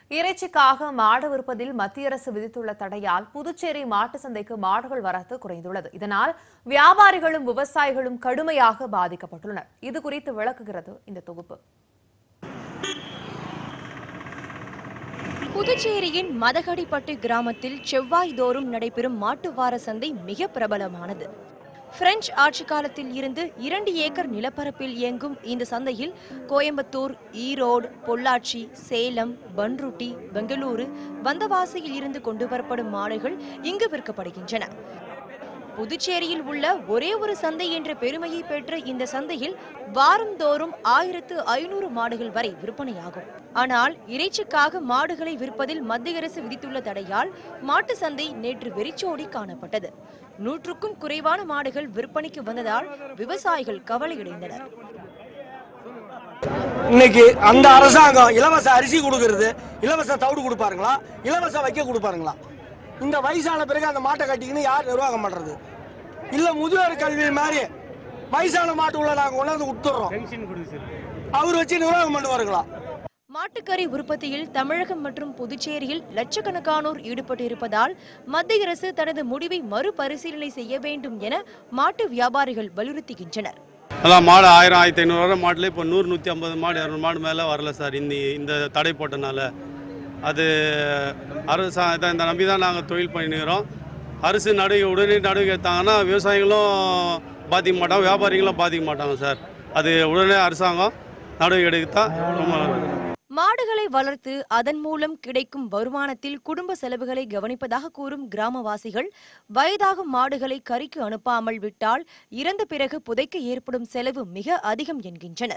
இறைச்சிக்காக மாடு விற்பதில் மத்திய அரசு விதித்துள்ள தடையால் புதுச்சேரி மாட்டு சந்தைக்கு மாடுகள் வரத்து குறைந்துள்ளது இதனால் வியாபாரிகளும் விவசாயிகளும் கடுமையாக பாதிக்கப்பட்டுள்ளனர் இது குறித்து விளக்குகிறது இந்த தொகுப்பு புதுச்சேரியின் மதகடிப்பட்டு கிராமத்தில் செவ்வாய்தோறும் நடைபெறும் மாட்டு வார சந்தை மிக பிரபலமானது பிரெஞ்சு ஆட்சி காலத்தில் இருந்து இரண்டு ஏக்கர் நிலப்பரப்பில் இயங்கும் இந்த சந்தையில் கோயம்புத்தூர் ஈரோடு பொள்ளாச்சி சேலம் பன்ருட்டி பெங்களூரு வந்தவாசியில் இருந்து கொண்டு வரப்படும் மாடுகள் இங்கு விற்கப்படுகின்றன புதுச்சேரியில் உள்ள ஒரே ஒரு சந்தை என்ற பெருமையை பெற்ற இந்த சந்தையில் வாரந்தோறும் ஆயிரத்து ஐநூறு மாடுகள் வரை விற்பனையாகும் ஆனால் இறைச்சிக்காக மாடுகளை விற்பதில் மத்திய அரசு விதித்துள்ள தடையால் மாட்டு சந்தை நேற்று வெறிச்சோடி காணப்பட்டது நூற்றுக்கும் குறைவான மாடுகள் விற்பனைக்கு வந்ததால் விவசாயிகள் கவலையடைந்தனர் இன்னைக்கு அந்த அரசாங்கம் இலவச அரிசி கொடுக்கறது இலவச தவிடு கொடுப்பாருங்களா இலவச வைக்க கொடுப்பாருங்களா இந்த வயசான பிறகு அந்த மாட்டை கட்டிக்கின்னு யார் நிர்வாகம் பண்றது இல்ல முதியோர் கல்வி மாதிரி வயசான மாட்டு உள்ள நாங்க கொண்டாந்து விட்டுறோம் அவர் வச்சு நிர்வாகம் பண்ணுவாருங்களா மாட்டுக்கறி உற்பத்தியில் தமிழகம் மற்றும் புதுச்சேரியில் லட்சக்கணக்கானோர் ஈடுபட்டிருப்பதால் மத்திய அரசு தனது முடிவை மறுபரிசீலனை செய்ய வேண்டும் என மாட்டு வியாபாரிகள் வலியுறுத்துகின்றனர் அதான் மாடு ஆயிரம் ஆயிரத்தி ஐநூறுவா மாட்டில் இப்போ நூறு நூற்றி ஐம்பது மாடு இரநூறு மாடு மேலே வரல சார் இந்த இந்த தடை போட்டனால அது அரசா இதை இந்த நம்பி தான் நாங்கள் தொழில் பண்ணிக்கிறோம் அரசு நடவடிக்கை உடனே நடவடிக்கை எடுத்தாங்கன்னா விவசாயிகளும் பாதிக்க மாட்டாங்க வியாபாரிகளும் பாதிக்க மாட்டாங்க சார் அது உடனே அரசாங்கம் நடவடிக்கை எடுத்தா ரொம்ப நல்லது மாடுகளை வளர்த்து அதன் மூலம் கிடைக்கும் வருமானத்தில் குடும்ப செலவுகளை கவனிப்பதாக கூறும் கிராமவாசிகள் வயதாகும் மாடுகளை கறிக்கு அனுப்பாமல் விட்டால் இறந்த பிறகு புதைக்க ஏற்படும் செலவு மிக அதிகம் என்கின்றனர்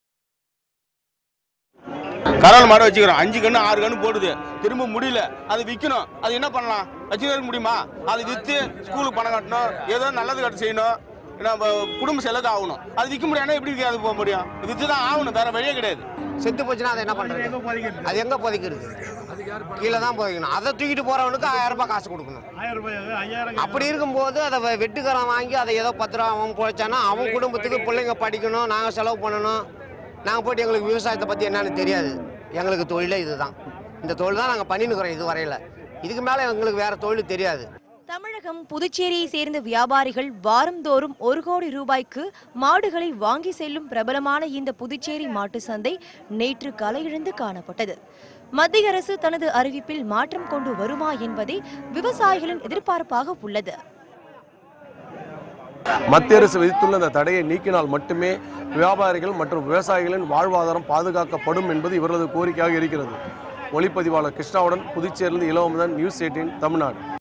கரால் மாடு வச்சுக்கிறோம் அஞ்சு கண்ணு ஆறு கண்ணு போடுது திரும்ப முடியல அது விற்கணும் அது என்ன பண்ணலாம் வச்சுக்க முடியுமா அது விற்று ஸ்கூலுக்கு பணம் கட்டணும் ஏதோ நல்லது கட்டு செய்யணும் நம்ம குடும்ப செலவு ஆகணும் அது விற்க முடியாதுன்னா எப்படி அது போக முடியும் விற்று தான் ஆகணும் வேற வழியே கிடையாது செத்து போச்சுன்னா அதை என்ன பண்றது அது எங்க புதைக்கிறது கீழே தான் புதைக்கணும் அதை தூக்கிட்டு போறவனுக்கு ஆயிரம் ரூபாய் காசு கொடுக்கணும் அப்படி இருக்கும்போது அதை வெ- வெட்டுக்காரன் வாங்கி அதை ஏதோ பத்து ரூபா அவன் குழைச்சானா அவன் குடும்பத்துக்கு பிள்ளைங்க படிக்கணும் நாங்கள் செலவு பண்ணணும் நாங்கள் போயிட்டு எங்களுக்கு விவசாயத்தை பற்றி என்னன்னு தெரியாது எங்களுக்கு தொழிலே இதுதான் இந்த தொழில் தான் நாங்கள் பண்ணினுக்கிறோம் இது வரையில இதுக்கு மேலே எங்களுக்கு வேற தொழில் தெரியாது தமிழகம் புதுச்சேரியை சேர்ந்த வியாபாரிகள் வாரந்தோறும் ஒரு கோடி ரூபாய்க்கு மாடுகளை வாங்கி செல்லும் பிரபலமான இந்த புதுச்சேரி மாட்டு சந்தை நேற்று கலையிழந்து காணப்பட்டது மத்திய அரசு தனது அறிவிப்பில் மாற்றம் கொண்டு வருமா என்பதே விவசாயிகளின் எதிர்பார்ப்பாக உள்ளது மத்திய அரசு விதித்துள்ள இந்த தடையை நீக்கினால் மட்டுமே வியாபாரிகள் மற்றும் விவசாயிகளின் வாழ்வாதாரம் பாதுகாக்கப்படும் என்பது இவர்களது கோரிக்கையாக இருக்கிறது ஒளிப்பதிவாளர் கிருஷ்ணாவுடன் புதுச்சேரியிலிருந்து இளவமுதன் நியூஸ் எயிட்டீன் தமிழ்நாடு